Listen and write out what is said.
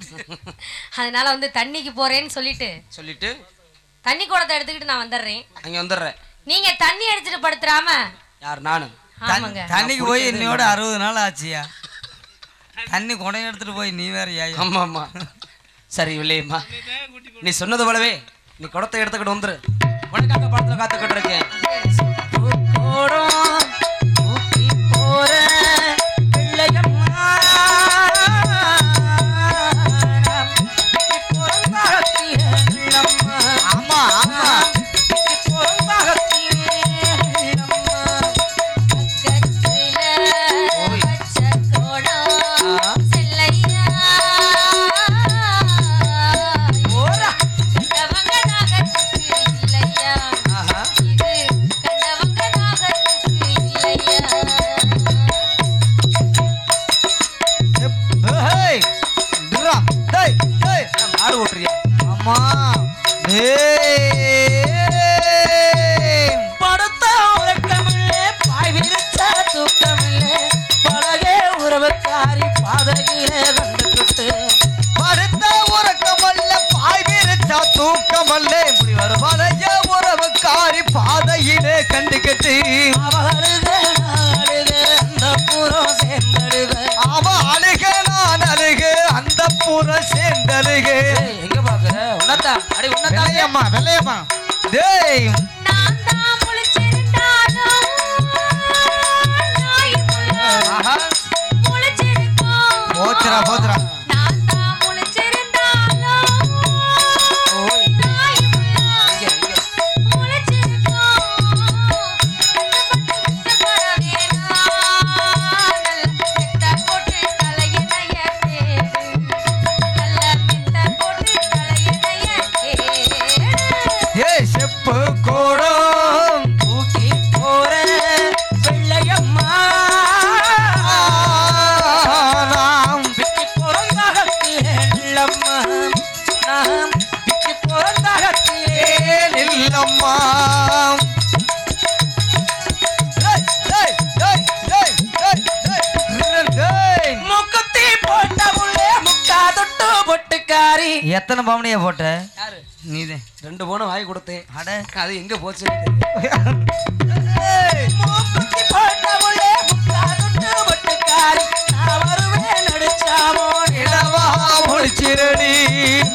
அதனால வந்து தண்ணிக்கு போறேன்னு சொல்லிட்டு சொல்லிட்டு தண்ணி குடத்தை எடுத்துக்கிட்டு நான் வந்துடுறேன் அங்க வந்துடுறேன் நீங்க தண்ணி அடிச்சிட்டு படுத்துறாம யார் நானு ஆமாங்க தண்ணிக்கு போய் இன்னையோட அறுபது நாள் ஆச்சியா தண்ணி குடம் எடுத்துட்டு போய் நீ வேற ஏன் ஆமா ஆமா சரி இல்லையம்மா நீ சொன்னது போலவே நீ குடத்தை எடுத்துக்கிட்டு வந்துரு உனக்காக படத்துல காத்துக்கிட்டு இருக்கேன் பூக்கோடம் பூக்கி போற பிள்ளையம்மா. பிறந்தாகத்திய உள்ளம்மா. ஆமா ஆமா பிறந்தாகத்திய உள்ளம்மா. பக்கத்துல ஓய். பச்சை கோடம் ஆ. செல்லையா. ஓரா. கண்டவங்க நாகத்துக்கு இல்லையா ஆஹா. இது கண்டவங்க நாகத்துக்கு இல்லையா ஏய், ட்ரம். டேய், டேய். என்ன மாடு ஓட்டுறியா அம்மா டேய். படுத்த உறக்கமில்லே பாய் விரிச்ச தூக்கமில்லே பழகே உறவுக்காரி பாதகிலே கண்டுகிட்டு படுத்த உறக்கமல்ல பாய் விரிச்சா தூக்கமல்ல இப்படி வரும் பழைய உறவுக்காரி பாதையிலே கண்டுக்கிட்டு அவளுக நாடுக அந்த புறம் சேர்ந்தடுக அவ அழுக நான் அழுக அந்த புற சேர்ந்தழுக எங்க பாக்குற உன்னத்தா அடி உன்னத்தா வெள்ளையம்மா வெள்ளையம்மா டேய் நான் தான் முழிச்சிருந்தாலும் நாயுள்ள ஆஹா முழிச்சிருக்கோம். போச்சுடா போச்சுடா நான் தான் முழிச்சிருந்தாலும் ஓய் நாயுள்ள இங்க இங்க முழிச்சிருக்கோம். கஷ்டப்பட்டு கஷ்டப்பட வேணாம். நல்ல மெத்த போட்டு தலையணைய தேடு. நல்ல மெத்த போட்டு தலையணைய தேடு. ஏய் செப்பு கோடம் தூக்கி போற பிள்ளையம்மா நாம் விக்கி பிறந்தாகத்திலே இல்லம்மா நாம் விக்கி பிறந்தாகத்திலே இல்லம்மா டேய், டேய், டேய், டேய், டேய், டேய், டேய். முக்குத்தி போட்ட உள்ளே முக்கா தொட்டு பொட்டுக்காரி எத்தனை பவனியா போட்ட யாரு நீதே ரெண்டு போனும் வாங்கி கொடுத்தேன் அட அது எங்க போச்சு ஏய், மூக்குத்தி போட்ட உள்ளே முக்கா தொட்டு பொட்டுக்காரி நான் வருவேன் நடிச்சாமோ இடவா முடிச்சிரடி